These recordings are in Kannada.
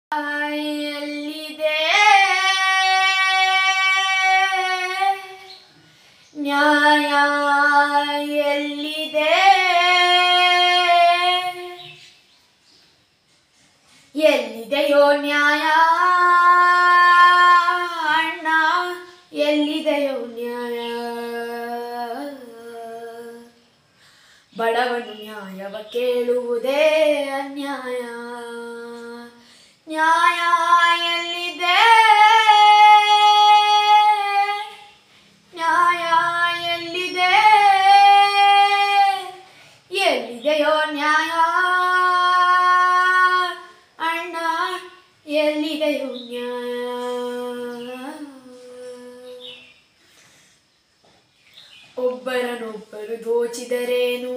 ಎಲ್ಲಿದೆ ನ್ಯಾಯ ಎಲ್ಲಿದೆ ಎಲ್ಲಿದೆಯೋ ನ್ಯಾಯ ಅಣ್ಣ ಎಲ್ಲಿದೆಯೋ ನ್ಯಾಯ ಬಡವನು ನ್ಯಾಯವ ಕೇಳುವುದೇ ಅನ್ಯಾಯ ನ್ಯಾಯ ಎಲ್ಲಿದೆ ನ್ಯಾಯ ಎಲ್ಲಿದೆ ಎಲ್ಲಿದೆಯೋ ನ್ಯಾಯ ಅಣ್ಣ ಎಲ್ಲಿದೆಯೋ ನ್ಯಾಯ ಒಬ್ಬರನೊಬ್ಬರು ದೋಚಿದರೇನು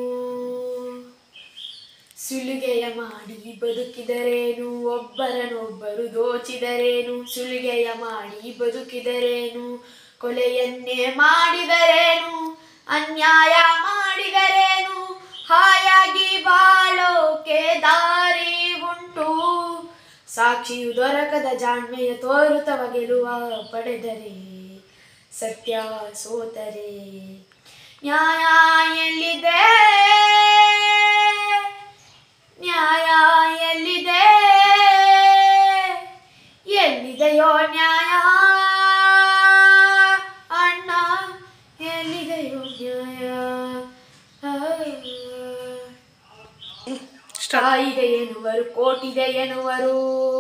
ಸುಲಿಗೆಯ ಮಾಡಿ ಬದುಕಿದರೇನು ಒಬ್ಬರನೊಬ್ಬರು ದೋಚಿದರೇನು ಸುಲಿಗೆಯ ಮಾಡಿ ಬದುಕಿದರೇನು ಕೊಲೆಯನ್ನೇ ಮಾಡಿದರೇನು ಅನ್ಯಾಯ ಮಾಡಿದರೇನು ಹಾಯಾಗಿ ಬಾಳೋಕೆ ದಾರಿ ಉಂಟು ಸಾಕ್ಷಿಯು ದೊರಕದ ಜಾಣ್ಮೆಯ ತೋರುತ್ತವ ಗೆಲುವ ಪಡೆದರೆ ಸತ್ಯ ಸೋತರೆ ನ್ಯಾಯ ಎಲ್ಲಿದೆ ನ್ಯಾಯ ಎಲ್ಲಿದೆ ಎಲ್ಲಿದೆಯೋ ನ್ಯಾಯ ಅಣ್ಣ ಎಲ್ಲಿದೆಯೋ ನ್ಯಾಯ ಕಾಯಿದೆ ಎನ್ನುವರು ಕೋಟಿದೆ ಎನ್ನುವರು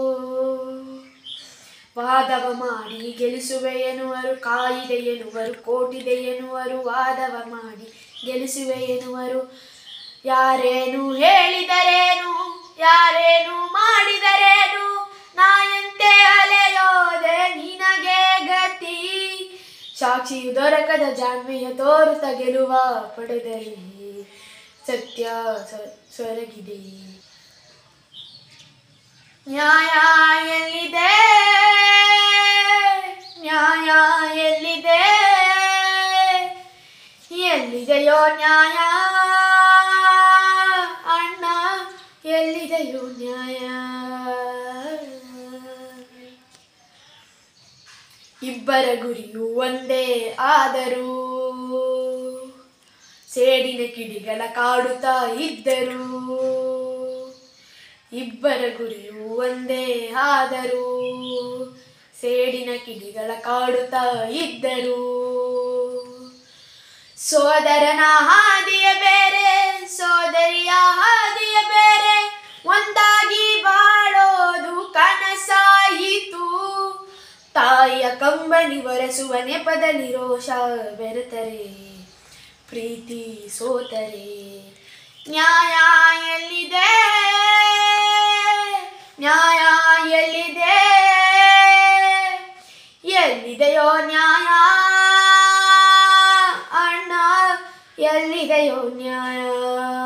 ವಾದವ ಮಾಡಿ ಗೆಲ್ಲಿಸುವೆ ಎನ್ನುವರು ಕಾಯಿದೆ ಎನ್ನುವರು ಕೋಟಿದೆ ಎನ್ನುವರು ವಾದವ ಮಾಡಿ ಗೆಲ್ಲಿಸುವೆ ಎನ್ನುವರು ಯಾರೇನು ಹೇಳಿದರೇನು ಯಾರೇನು ಮಾಡಿದರೇನು ನಾಯಂತೆ ಅಲೆಯೋದೆ ನಿನಗೆ ಗತಿ ಸಾಕ್ಷಿಯು ದೊರಕದ ಜಾಣ್ಮೆಯ ತೋರುತ್ತ ಗೆಲುವ ಪಡೆದರೆ ಸತ್ಯ ಸ- ಸೊರಗಿದೆ ನ್ಯಾಯ ಎಲ್ಲಿದೆ ನ್ಯಾಯ ಎಲ್ಲಿದೆ ಎಲ್ಲಿದೆಯೋ ನ್ಯಾಯ ಅಣ್ಣ ಎಲ್ಲಿದೆಯೋ ನ್ಯಾಯ ಇಬ್ಬರ ಗುರಿಯು ಒಂದೇ ಆದರೂ ಸೇಡಿನ ಕಿಡಿಗಳ ಕಾಡುತ್ತಾ ಇದ್ದರು ಇಬ್ಬರ ಗುರಿಯು ಒಂದೇ ಆದರೂ ಸೇಡಿನ ಕಿಡಿಗಳ ಕಾಡುತ್ತಾ ಇದ್ದರು ಸೋದರನ ಹಾದಿಯ ಬೇರೆ ಸೋದರಿಯ ಹಾದಿಯ ಬೇರೆ ಒಂದಾಗಿ ಬಾಳೋದು ಕನಸಾಯಿತು ತಾಯಿಯ ಕಂಬನಿ ಒರೆಸುವ ನೆಪದಲ್ಲಿ ರೋಷ ಬೆರೆತರೆ ಪ್ರೀತಿ ಸೋತರೆ ನ್ಯಾಯ ಎಲ್ಲಿದೆ ನ್ಯಾಯ ಎಲ್ಲಿದೆ ಎಲ್ಲಿದೆಯೋ ನ್ಯಾಯ ಅಣ್ಣ ಎಲ್ಲಿದೆಯೋ ನ್ಯಾಯ